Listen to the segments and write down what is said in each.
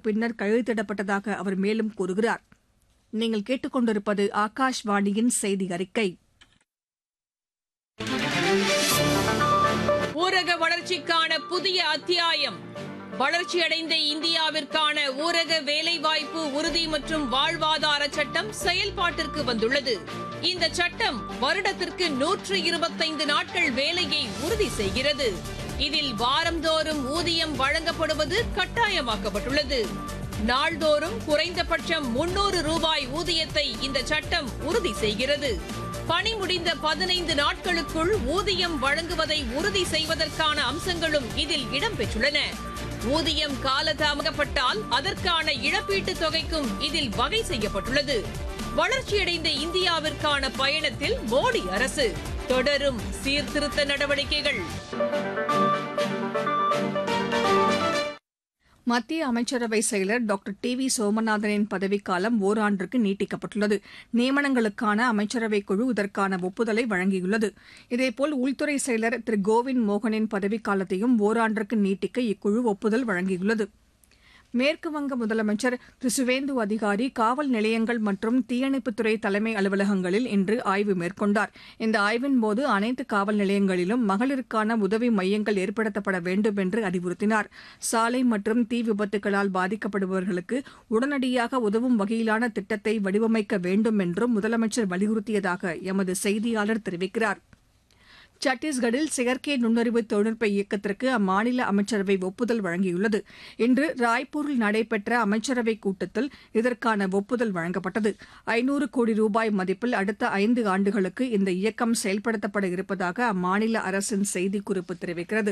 பின்னர் கையெழுத்திடப்பட்டதாக அவர் மேலும் கூறுகிறார் நீங்கள் கேட்டுக்கொண்டிருப்பது ஆகாஷ்வாணியின் செய்தி அறிக்கை ஊரக வளர்ச்சிக்கான புதிய அத்தியாயம் வளர்ச்சியடைந்த இந்தியாவிற்கான ஊரக வேலைவாய்ப்பு உறுதி மற்றும் வாழ்வாதார சட்டம் செயல்பாட்டிற்கு வந்துள்ளது இந்த சட்டம் வருடத்திற்கு நூற்று இருபத்தைந்து நாட்கள் வேலையை உறுதி செய்கிறது இதில் வாரந்தோறும் ஊதியம் வழங்கப்படுவது கட்டாயமாக்கப்பட்டுள்ளது நாள்தோறும் குறைந்தபட்சம் முன்னூறு ரூபாய் ஊதியத்தை இந்த சட்டம் உறுதி செய்கிறது பணி முடிந்த பதினைந்து நாட்களுக்குள் ஊதியம் வழங்குவதை உறுதி செய்வதற்கான அம்சங்களும் இதில் இடம்பெற்றுள்ளன ஊதியம் காலதாமதப்பட்டால் அதற்கான இழப்பீட்டுத் தொகைக்கும் இதில் வகை செய்யப்பட்டுள்ளது வளர்ச்சியடைந்த இந்தியாவிற்கான பயணத்தில் மோடி அரசு தொடரும் சீர்திருத்த நடவடிக்கைகள் மத்திய அமைச்சரவை செயலர் டாக்டர் டி வி சோமநாதனின் பதவிக்காலம் ஓராண்டிற்கு நீட்டிக்கப்பட்டுள்ளது நியமனங்களுக்கான அமைச்சரவைக் குழு இதற்கான ஒப்புதலை வழங்கியுள்ளது இதேபோல் உள்துறை செயலர் திரு கோவிந்த் மோகனின் பதவிக்காலத்தையும் ஓராண்டிற்கு நீட்டிக்க இக்குழு ஒப்புதல் வழங்கியுள்ளது மேற்குவங்க முதலமைச்சர் திரு சுவேந்து அதிகாரி காவல் நிலையங்கள் மற்றும் தீயணைப்புத்துறை தலைமை அலுவலகங்களில் இன்று ஆய்வு மேற்கொண்டார் இந்த ஆய்வின்போது அனைத்து காவல் நிலையங்களிலும் மகளிருக்கான உதவி மையங்கள் ஏற்படுத்தப்பட வேண்டும் என்று அறிவுறுத்தினார் சாலை மற்றும் தீ விபத்துகளால் பாதிக்கப்படுபவர்களுக்கு உடனடியாக உதவும் வகையிலான திட்டத்தை வடிவமைக்க வேண்டும் என்றும் முதலமைச்சர் வலியுறுத்தியதாக எமது செய்தியாளர் தெரிவிக்கிறார் சத்தீஸ்கரில் செயற்கை நுண்ணறிவு தொழில்நுட்ப இயக்கத்திற்கு அம்மாநில அமைச்சரவை ஒப்புதல் வழங்கியுள்ளது இன்று ராய்ப்பூரில் நடைபெற்ற அமைச்சரவைக் கூட்டத்தில் இதற்கான ஒப்புதல் வழங்கப்பட்டது ஐநூறு கோடி ரூபாய் மதிப்பில் அடுத்த ஐந்து ஆண்டுகளுக்கு இந்த இயக்கம் செயல்படுத்தப்பட இருப்பதாக அம்மாநில அரசின் செய்திக்குறிப்பு தெரிவிக்கிறது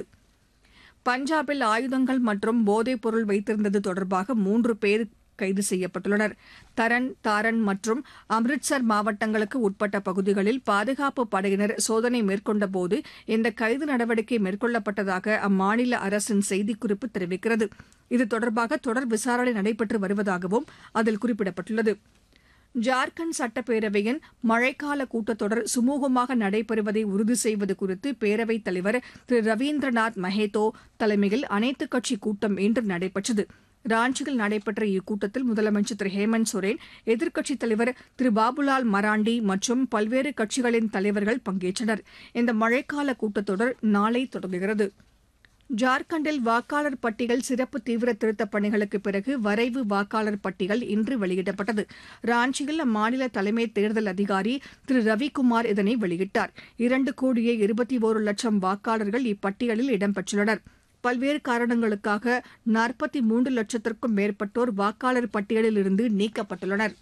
பஞ்சாபில் ஆயுதங்கள் மற்றும் போதைப் பொருள் வைத்திருந்தது தொடர்பாக மூன்று பேர் கைது செய்யப்பட்டுள்ளனர் தரன் தாரன் மற்றும் அம்ரிட்சர் மாவட்டங்களுக்கு உட்பட்ட பகுதிகளில் பாதுகாப்பு படையினர் சோதனை மேற்கொண்டபோது இந்த கைது நடவடிக்கை மேற்கொள்ளப்பட்டதாக அம்மாநில அரசின் செய்திக்குறிப்பு தெரிவிக்கிறது இது தொடர்பாக தொடர் விசாரணை நடைபெற்று வருவதாகவும் அதில் குறிப்பிடப்பட்டுள்ளது ஜார்க்கண்ட் சட்டப்பேரவையின் மழைக்கால கூட்டத்தொடர் சுமூகமாக நடைபெறுவதை உறுதி செய்வது குறித்து பேரவைத் தலைவர் திரு ரவீந்திரநாத் மஹேத்தோ தலைமையில் அனைத்துக் கட்சி கூட்டம் இன்று நடைபெற்றது ராஞ்சியில் நடைபெற்ற இக்கூட்டத்தில் முதலமைச்சர் திரு ஹேமந்த் சோரன் எதிர்க்கட்சித் தலைவர் திரு பாபுலால் மராண்டி மற்றும் பல்வேறு கட்சிகளின் தலைவர்கள் பங்கேற்றனர் இந்த மழைக்கால கூட்டத்தொடர் நாளை தொடங்குகிறது ஜார்க்கண்டில் வாக்காளர் பட்டியல் சிறப்பு தீவிர திருத்தப் பணிகளுக்கு பிறகு வரைவு வாக்காளர் பட்டியல் இன்று வெளியிடப்பட்டது ராஞ்சியில் அம்மாநில தலைமை தேர்தல் அதிகாரி திரு ரவிக்குமார் இதனை வெளியிட்டார் இரண்டு கோடியே இருபத்தி ஒரு லட்சம் வாக்காளர்கள் இப்பட்டியலில் இடம்பெற்றுள்ளனர் பல்வேறு காரணங்களுக்காக நாற்பத்தி மூன்று லட்சத்திற்கும் மேற்பட்டோர் வாக்காளர் பட்டியலில் இருந்து நீக்கப்பட்டுள்ளனர்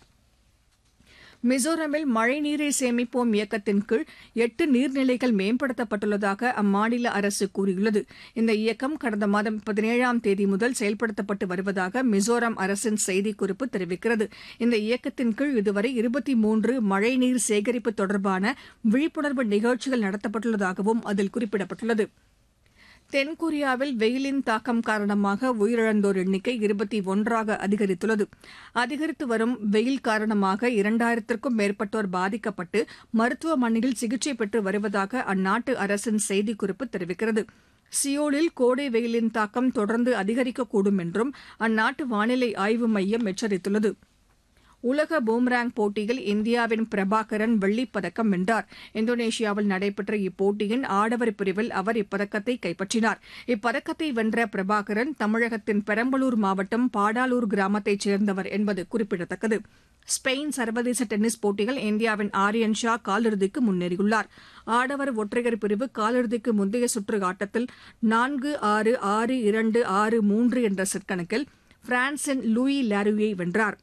மிசோரமில் மழைநீரை சேமிப்போம் இயக்கத்தின் கீழ் எட்டு நீர்நிலைகள் மேம்படுத்தப்பட்டுள்ளதாக அம்மாநில அரசு கூறியுள்ளது இந்த இயக்கம் கடந்த மாதம் பதினேழாம் தேதி முதல் செயல்படுத்தப்பட்டு வருவதாக மிசோரம் அரசின் செய்திக்குறிப்பு தெரிவிக்கிறது இந்த இயக்கத்தின் கீழ் இதுவரை இருபத்தி மூன்று மழைநீர் சேகரிப்பு தொடர்பான விழிப்புணர்வு நிகழ்ச்சிகள் நடத்தப்பட்டுள்ளதாகவும் அதில் குறிப்பிடப்பட்டுள்ளது தென்கொரியாவில் வெயிலின் தாக்கம் காரணமாக உயிரிழந்தோர் எண்ணிக்கை இருபத்தி ஒன்றாக அதிகரித்துள்ளது அதிகரித்து வரும் வெயில் காரணமாக இரண்டாயிரத்திற்கும் மேற்பட்டோர் பாதிக்கப்பட்டு மருத்துவமனையில் சிகிச்சை பெற்று வருவதாக அந்நாட்டு அரசின் செய்திக்குறிப்பு தெரிவிக்கிறது சியோலில் கோடை வெயிலின் தாக்கம் தொடர்ந்து அதிகரிக்கக்கூடும் என்றும் அந்நாட்டு வானிலை ஆய்வு மையம் எச்சரித்துள்ளது உலக பூம்ராங் போட்டியில் இந்தியாவின் பிரபாகரன் வெள்ளிப் பதக்கம் வென்றார் இந்தோனேஷியாவில் நடைபெற்ற இப்போட்டியின் ஆடவர் பிரிவில் அவர் இப்பதக்கத்தை கைப்பற்றினார் இப்பதக்கத்தை வென்ற பிரபாகரன் தமிழகத்தின் பெரம்பலூர் மாவட்டம் பாடாலூர் கிராமத்தைச் சேர்ந்தவர் என்பது குறிப்பிடத்தக்கது ஸ்பெயின் சர்வதேச டென்னிஸ் போட்டியில் இந்தியாவின் ஆரியன் ஷா காலிறுதிக்கு முன்னேறியுள்ளார் ஆடவர் ஒற்றையர் பிரிவு காலிறுதிக்கு முந்தைய சுற்று ஆட்டத்தில் நான்கு ஆறு ஆறு இரண்டு ஆறு மூன்று என்ற செட் கணக்கில் பிரான்சின் லூயி லாருயை வென்றார்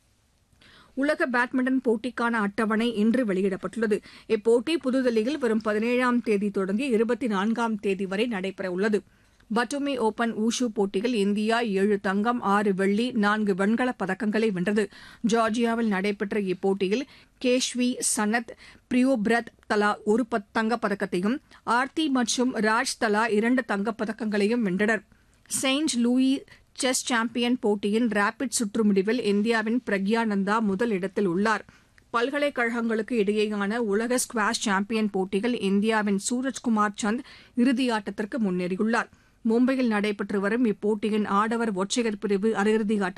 உலக பேட்மிண்டன் போட்டிக்கான அட்டவணை இன்று வெளியிடப்பட்டுள்ளது இப்போட்டி புதுதில்லியில் வரும் பதினேழாம் தேதி தொடங்கி இருபத்தி நான்காம் தேதி வரை நடைபெறவுள்ளது பட்டுமி ஓபன் ஊஷு போட்டியில் இந்தியா ஏழு தங்கம் ஆறு வெள்ளி நான்கு வெண்கலப் பதக்கங்களை வென்றது ஜார்ஜியாவில் நடைபெற்ற இப்போட்டியில் கேஷ்வி சனத் பிரியோபிரத் தலா ஒரு தங்கப்பதக்கத்தையும் ஆர்த்தி மற்றும் ராஜ் தலா இரண்டு தங்கப்பதக்கங்களையும் வென்றனர் செயின்ட் லூயி செஸ் சாம்பியன் போட்டியின் ரேபிட் சுற்று முடிவில் இந்தியாவின் பிரக்யானந்தா முதல் இடத்தில் உள்ளார் பல்கலைக்கழகங்களுக்கு இடையேயான உலக ஸ்குவாஷ் சாம்பியன் போட்டியில் இந்தியாவின் சூரஜ்குமார் சந்த் இறுதியாட்டத்திற்கு முன்னேறியுள்ளார் மும்பையில் நடைபெற்று வரும் இப்போட்டியின் ஆடவர் ஒற்றையர் பிரிவு அரையிறுதி